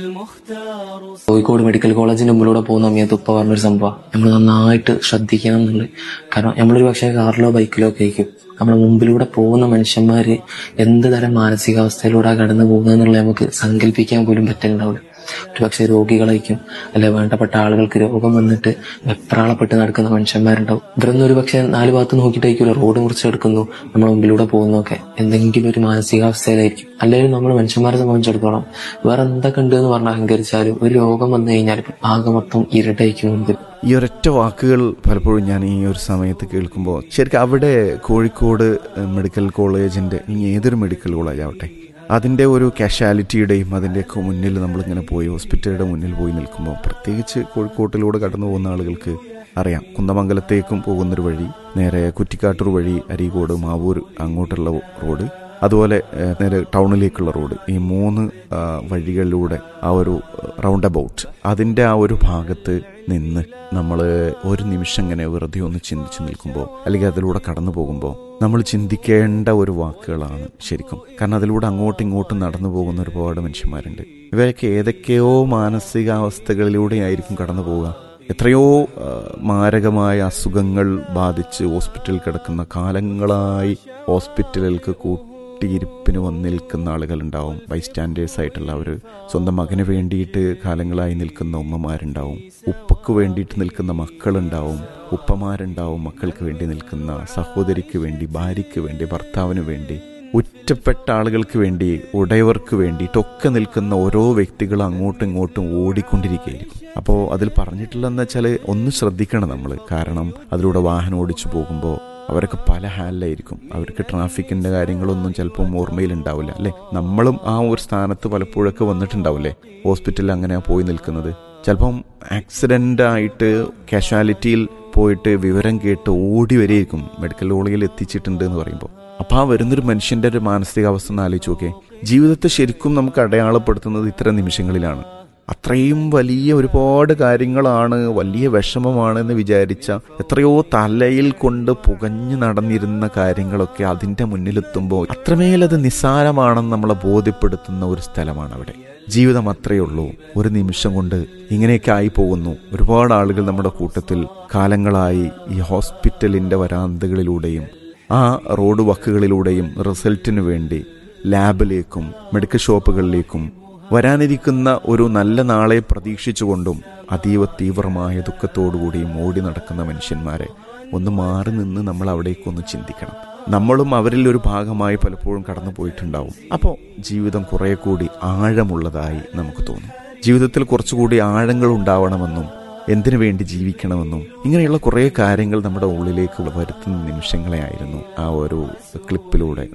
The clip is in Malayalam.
കോഴിക്കോട് മെഡിക്കൽ കോളേജിന്റെ മുമ്പിലൂടെ പോകുന്ന സമയത്ത് ഉപ്പ പറഞ്ഞൊരു സംഭവം നമ്മൾ നന്നായിട്ട് ശ്രദ്ധിക്കണം എന്നുള്ളത് കാരണം നമ്മളൊരു പക്ഷേ കാറിലോ ബൈക്കിലോ ഒക്കെ ആയിരിക്കും നമ്മുടെ മുമ്പിലൂടെ പോകുന്ന മനുഷ്യന്മാര് എന്ത് തരം മാനസികാവസ്ഥയിലൂടെ കടന്നു പോകുന്നത് എന്നുള്ളത് നമുക്ക് സങ്കല്പിക്കാൻ പോലും പറ്റുന്നുണ്ടാവില്ല ഒരു പക്ഷേ രോഗികളായിരിക്കും അല്ലെ വേണ്ടപ്പെട്ട ആളുകൾക്ക് രോഗം വന്നിട്ട് വെപ്രാളപ്പെട്ട് നടക്കുന്ന മനുഷ്യന്മാരുണ്ടാവും ഇവരൊന്നും ഒരു പക്ഷേ നാല് ഭാഗത്ത് നോക്കിയിട്ടായിരിക്കുമല്ലോ റോഡ് മുറിച്ചെടുക്കുന്നു നമ്മുടെ മുമ്പിലൂടെ പോകുന്നൊക്കെ എന്തെങ്കിലും ഒരു മാനസികാവസ്ഥയിലായിരിക്കും അല്ലെങ്കിൽ നമ്മൾ മനുഷ്യന്മാരെ സംബന്ധിച്ചിടത്തോളം വേറെ എന്തൊക്കെ ഉണ്ട് എന്ന് പറഞ്ഞ് അഹങ്കരിച്ചാലും ഒരു രോഗം വന്നു കഴിഞ്ഞാൽ ആകെ മൊത്തം ഇരുട്ടായിരിക്കും മുമ്പിൽ ഈ ഒരൊറ്റ വാക്കുകൾ പലപ്പോഴും ഞാൻ ഈ ഒരു സമയത്ത് കേൾക്കുമ്പോൾ ശരിക്കും അവിടെ കോഴിക്കോട് മെഡിക്കൽ കോളേജിന്റെ ഇനി ഏതൊരു മെഡിക്കൽ കോളേജ് ആവട്ടെ അതിൻ്റെ ഒരു കാഷ്വാലിറ്റിയുടെയും അതിൻ്റെയൊക്കെ മുന്നിൽ നമ്മളിങ്ങനെ പോയി ഹോസ്പിറ്റലുടെ മുന്നിൽ പോയി നിൽക്കുമ്പോൾ പ്രത്യേകിച്ച് കോഴിക്കോട്ടിലൂടെ കടന്നു പോകുന്ന ആളുകൾക്ക് അറിയാം കുന്നമംഗലത്തേക്കും പോകുന്നൊരു വഴി നേരെ കുറ്റിക്കാട്ടൂർ വഴി അരീക്കോട് മാവൂർ അങ്ങോട്ടുള്ള റോഡ് അതുപോലെ ഏഹ്, നേരെ ടൗണിലേക്കുള്ള റോഡ് ഈ മൂന്ന് ആ, വഴികളിലൂടെ ആ ഒരു റൗണ്ട് അബൌട്ട് അതിൻ്റെ ആ ഒരു ഭാഗത്ത് നിന്ന് നമ്മൾ ഒരു നിമിഷം ഇങ്ങനെ വെറുതെ ഒന്ന് ചിന്തിച്ച് നിൽക്കുമ്പോൾ അല്ലെങ്കിൽ അതിലൂടെ കടന്നു പോകുമ്പോൾ നമ്മൾ ചിന്തിക്കേണ്ട ഒരു വാക്കുകളാണ് ശരിക്കും കാരണം അതിലൂടെ അങ്ങോട്ടും ഇങ്ങോട്ടും നടന്നു പോകുന്ന ഒരുപാട് മനുഷ്യന്മാരുണ്ട് ഇവരൊക്കെ ഏതൊക്കെയോ മാനസികാവസ്ഥകളിലൂടെ ആയിരിക്കും കടന്നു പോവുക എത്രയോ ആ, മാരകമായ അസുഖങ്ങൾ ബാധിച്ച് ഹോസ്പിറ്റലിൽ കിടക്കുന്ന കാലങ്ങളായി ഹോസ്പിറ്റലുകൾക്ക് കൂട്ടിയിരിപ്പിന് വന്ന് നിൽക്കുന്ന ആളുകളുണ്ടാവും ബൈസ്റ്റാൻഡേഴ്സ് ആയിട്ടുള്ള അവർ സ്വന്തം മകന് വേണ്ടിയിട്ട് കാലങ്ങളായി നിൽക്കുന്ന ഉമ്മമാരുണ്ടാവും ഉപ്പക്ക് വേണ്ടിയിട്ട് നിൽക്കുന്ന മക്കളുണ്ടാവും ഉപ്പമാരുണ്ടാവും മക്കൾക്ക് വേണ്ടി നിൽക്കുന്ന സഹോദരിക്ക് വേണ്ടി ഭാര്യയ്ക്ക് വേണ്ടി ഭർത്താവിന് വേണ്ടി ഉറ്റപ്പെട്ട ആളുകൾക്ക് വേണ്ടി ഉടയവർക്ക് വേണ്ടിയിട്ടൊക്കെ നിൽക്കുന്ന ഓരോ വ്യക്തികളും അങ്ങോട്ടും ഇങ്ങോട്ടും ഓടിക്കൊണ്ടിരിക്കുകയായിരിക്കും അപ്പോൾ അതിൽ പറഞ്ഞിട്ടുള്ളതെന്ന് വെച്ചാൽ ഒന്ന് ശ്രദ്ധിക്കണം നമ്മൾ കാരണം അതിലൂടെ വാഹനം ഓടിച്ചു പോകുമ്പോൾ അവരൊക്കെ പല ഹാലിലായിരിക്കും അവർക്ക് ട്രാഫിക്കിന്റെ കാര്യങ്ങളൊന്നും ചിലപ്പം ഓർമ്മയിലുണ്ടാവില്ല അല്ലെ നമ്മളും ആ ഒരു സ്ഥാനത്ത് പലപ്പോഴൊക്കെ വന്നിട്ടുണ്ടാവില്ലേ ഹോസ്പിറ്റലിൽ അങ്ങനെ പോയി നിൽക്കുന്നത് ചിലപ്പം ആക്സിഡന്റ് ആയിട്ട് കാഷ്വാലിറ്റിയിൽ പോയിട്ട് വിവരം കേട്ട് ഓടി വരെയായിരിക്കും മെഡിക്കൽ കോളേജിൽ എത്തിച്ചിട്ടുണ്ട് എന്ന് പറയുമ്പോൾ അപ്പൊ ആ വരുന്നൊരു മനുഷ്യന്റെ ഒരു മാനസികാവസ്ഥ ഒന്ന് ആലോചിച്ച് നോക്കേ ജീവിതത്തെ ശരിക്കും നമുക്ക് അടയാളപ്പെടുത്തുന്നത് ഇത്തരം നിമിഷങ്ങളിലാണ് അത്രയും വലിയ ഒരുപാട് കാര്യങ്ങളാണ് വലിയ വിഷമമാണ് എന്ന് വിചാരിച്ച എത്രയോ തലയിൽ കൊണ്ട് പുകഞ്ഞു നടന്നിരുന്ന കാര്യങ്ങളൊക്കെ അതിന്റെ മുന്നിലെത്തുമ്പോൾ അത്രമേൽ അത് നിസ്സാരമാണെന്ന് നമ്മളെ ബോധ്യപ്പെടുത്തുന്ന ഒരു സ്ഥലമാണ് അവിടെ ജീവിതം അത്രയേ ഉള്ളൂ ഒരു നിമിഷം കൊണ്ട് ഇങ്ങനെയൊക്കെ ആയി പോകുന്നു ഒരുപാട് ആളുകൾ നമ്മുടെ കൂട്ടത്തിൽ കാലങ്ങളായി ഈ ഹോസ്പിറ്റലിന്റെ വരാന്തകളിലൂടെയും ആ റോഡ് വക്കുകളിലൂടെയും റിസൾട്ടിന് വേണ്ടി ലാബിലേക്കും മെഡിക്കൽ ഷോപ്പുകളിലേക്കും വരാനിരിക്കുന്ന ഒരു നല്ല നാളെ പ്രതീക്ഷിച്ചുകൊണ്ടും അതീവ തീവ്രമായ ദുഃഖത്തോടുകൂടിയും ഓടി നടക്കുന്ന മനുഷ്യന്മാരെ ഒന്ന് മാറി നിന്ന് നമ്മൾ അവിടേക്കൊന്ന് ചിന്തിക്കണം നമ്മളും അവരിൽ ഒരു ഭാഗമായി പലപ്പോഴും കടന്നു പോയിട്ടുണ്ടാവും അപ്പോൾ ജീവിതം കുറെ കൂടി ആഴമുള്ളതായി നമുക്ക് തോന്നും ജീവിതത്തിൽ കുറച്ചുകൂടി ആഴങ്ങൾ ഉണ്ടാവണമെന്നും എന്തിനു വേണ്ടി ജീവിക്കണമെന്നും ഇങ്ങനെയുള്ള കുറേ കാര്യങ്ങൾ നമ്മുടെ ഉള്ളിലേക്ക് വരുത്തുന്ന നിമിഷങ്ങളെ ആയിരുന്നു ആ ഒരു ക്ലിപ്പിലൂടെ